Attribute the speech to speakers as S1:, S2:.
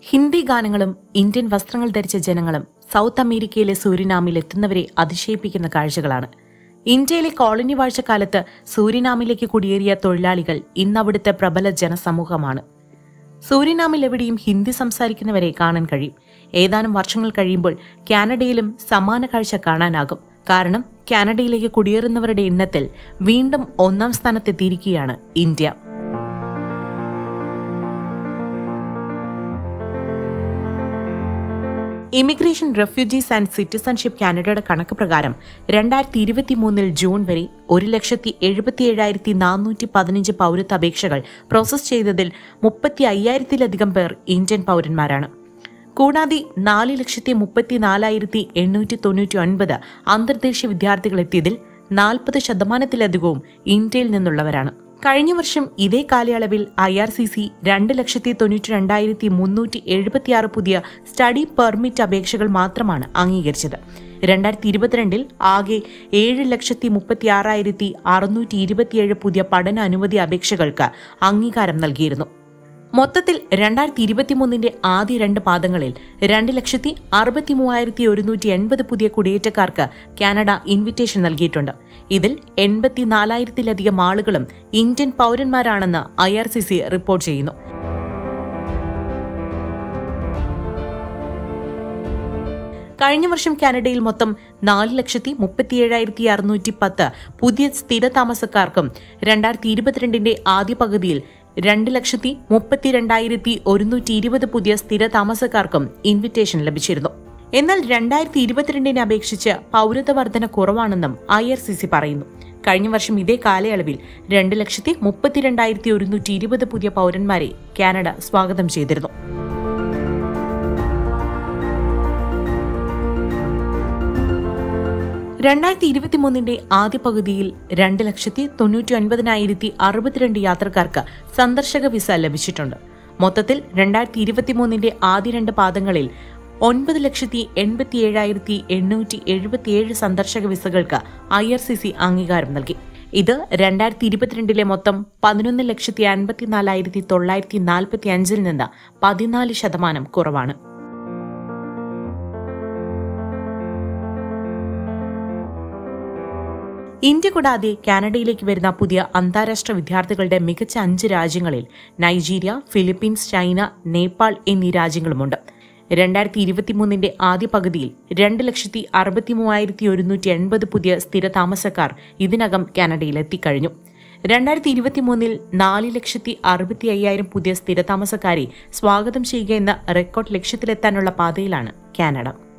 S1: ഹിന്ദി ഗാനങ്ങളും ഇന്ത്യൻ വസ്ത്രങ്ങൾ ധരിച്ച ജനങ്ങളും സൗത്ത് അമേരിക്കയിലെ സൂരിനാമിൽ എത്തുന്നവരെ അതിശയിപ്പിക്കുന്ന കാഴ്ചകളാണ് ഇന്ത്യയിലെ കോളനി വാഴ്ചക്കാലത്ത് സൂരിനാമിലേക്ക് കുടിയേറിയ തൊഴിലാളികൾ ഇന്ന് അവിടുത്തെ പ്രബല ജനസമൂഹമാണ് സൂരിനാമിൽ എവിടെയും ഹിന്ദി സംസാരിക്കുന്നവരെ കാണാൻ കഴിയും ഏതാനും വർഷങ്ങൾ കഴിയുമ്പോൾ കാനഡയിലും സമാന കാഴ്ച കാണാനാകും കാരണം കാനഡയിലേക്ക് കുടിയേറുന്നവരുടെ എണ്ണത്തിൽ വീണ്ടും ഒന്നാം സ്ഥാനത്തെത്തിയിരിക്കുകയാണ് India Immigration Refugees and Citizenship കാനഡയുടെ കണക്ക് പ്രകാരം രണ്ടായിരത്തി ഇരുപത്തി മൂന്നിൽ ജൂൺ വരെ ഒരു ലക്ഷത്തി എഴുപത്തി ഏഴായിരത്തി നാനൂറ്റി പതിനഞ്ച് പൗരത്വ അപേക്ഷകൾ പ്രോസസ് ചെയ്തതിൽ മുപ്പത്തി അയ്യായിരത്തിലധികം പേർ ഇന്ത്യൻ പൗരന്മാരാണ് കൂടാതെ നാല് ലക്ഷത്തി മുപ്പത്തി നാലായിരത്തി എണ്ണൂറ്റി തൊണ്ണൂറ്റി ഒൻപത് അന്തർദേശീയ വിദ്യാർത്ഥികൾ എത്തിയതിൽ നാൽപ്പത് ശതമാനത്തിലധികവും ഇന്ത്യയിൽ നിന്നുള്ളവരാണ് കഴിഞ്ഞ വർഷം ഇതേ കാലയളവിൽ ഐ ആർ സി സി രണ്ട് ലക്ഷത്തി തൊണ്ണൂറ്റി രണ്ടായിരത്തി മുന്നൂറ്റി എഴുപത്തിയാറ് പുതിയ സ്റ്റഡി പെർമിറ്റ് അപേക്ഷകൾ മാത്രമാണ് അംഗീകരിച്ചത് രണ്ടായിരത്തി ഇരുപത്തിരണ്ടിൽ ആകെ ഏഴ് ലക്ഷത്തി മുപ്പത്തി ആറായിരത്തി അറുന്നൂറ്റി ഇരുപത്തിയേഴ് പുതിയ പഠന അനുമതി അപേക്ഷകൾക്ക് അംഗീകാരം നൽകിയിരുന്നു മൊത്തത്തിൽ രണ്ടായിരത്തി ഇരുപത്തിമൂന്നിന്റെ ആദ്യ രണ്ട് പാദങ്ങളിൽ രണ്ട് ലക്ഷത്തി അറുപത്തി മൂവായിരത്തി ഒരുന്നൂറ്റി എൺപത് പുതിയ കുടിയേറ്റക്കാർക്ക് കാനഡ ഇൻവിറ്റേഷൻ നൽകിയിട്ടുണ്ട് ഇതിൽ എൺപത്തിനാലായിരത്തിലധികം ആളുകളും ഇന്ത്യൻ പൗരന്മാരാണെന്ന് I R C C report ചെയ്യുന്നു കഴിഞ്ഞ വർഷം കാനഡയിൽ മൊത്തം നാല് ലക്ഷത്തി മുപ്പത്തിയേഴായിരത്തി അറുന്നൂറ്റി പത്ത് പുതിയ സ്ഥിര താമസക്കാർക്കും രണ്ടായിരത്തി ഇരുപത്തിരണ്ടിന്റെ ആദ്യ പകുതിയിൽ രണ്ട് ലക്ഷത്തി മുപ്പത്തിരണ്ടായിരത്തി ഒരുന്നൂറ്റി ഇരുപത് പുതിയ സ്ഥിര താമസക്കാർക്കും ഇൻവിറ്റേഷൻ ലഭിച്ചിരുന്നു എന്നാൽ രണ്ടായിരത്തി ഇരുപത്തിരണ്ടിനെ അപേക്ഷിച്ച് പൗരത്വ വർധന കുറവാണെന്നും ഐ ആർ സി സി പറയുന്നു കഴിഞ്ഞ വർഷം ഇതേ കാലയളവിൽ രണ്ട് ലക്ഷത്തി മുപ്പത്തിരണ്ടായിരത്തി ഒരുന്നൂറ്റി ഇരുപത് പുതിയ പൗരന്മാരെ കാനഡ സ്വാഗതം ചെയ്തിരുന്നു രണ്ടായിരത്തി ഇരുപത്തിമൂന്നിന്റെ ആദ്യ പകുതിയിൽ രണ്ട് ലക്ഷത്തി തൊണ്ണൂറ്റി ഒൻപതിനായിരത്തി അറുപത്തിരണ്ട് യാത്രക്കാർക്ക് സന്ദർശക വിസ ലഭിച്ചിട്ടുണ്ട് മൊത്തത്തിൽ രണ്ടായിരത്തി ഇരുപത്തിമൂന്നിന്റെ ആദ്യ രണ്ട് പാദങ്ങളിൽ ഒൻപത് ലക്ഷത്തി എൺപത്തി ഏഴായിരത്തി എണ്ണൂറ്റി എഴുപത്തിയേഴ് സന്ദർശക വിസകൾക്ക് ഐ ആർ സി സി അംഗീകാരം നൽകി ഇത് രണ്ടായിരത്തി ഇരുപത്തിരണ്ടിലെ മൊത്തം പതിനൊന്ന് ലക്ഷത്തി അൻപത്തിനാലായിരത്തി തൊള്ളായിരത്തി നാൽപ്പത്തി അഞ്ചിൽ നിന്ന് പതിനാല് ശതമാനം കുറവാണ് ഇന്ത്യ കൂടാതെ കാനഡയിലേക്ക് വരുന്ന പുതിയ അന്താരാഷ്ട്ര വിദ്യാർത്ഥികളുടെ മികച്ച അഞ്ച് രാജ്യങ്ങളിൽ നൈജീരിയ ഫിലിപ്പീൻസ് ചൈന നേപ്പാൾ എന്നീ രാജ്യങ്ങളുമുണ്ട് രണ്ടായിരത്തി ഇരുപത്തിമൂന്നിന്റെ ആദ്യ പകുതിയിൽ രണ്ട് ലക്ഷത്തി അറുപത്തി മൂവായിരത്തി ഒരുന്നൂറ്റി എൺപത് പുതിയ സ്ഥിര താമസക്കാർ ഇതിനകം കാനഡയിൽ എത്തിക്കഴിഞ്ഞു രണ്ടായിരത്തി ഇരുപത്തിമൂന്നിൽ നാല് ലക്ഷത്തി അറുപത്തി അയ്യായിരം പുതിയ സ്ഥിര താമസക്കാരെ സ്വാഗതം ചെയ്യുക എന്ന റെക്കോർഡ് ലക്ഷ്യത്തിലെത്താനുള്ള പാതയിലാണ് കാനഡ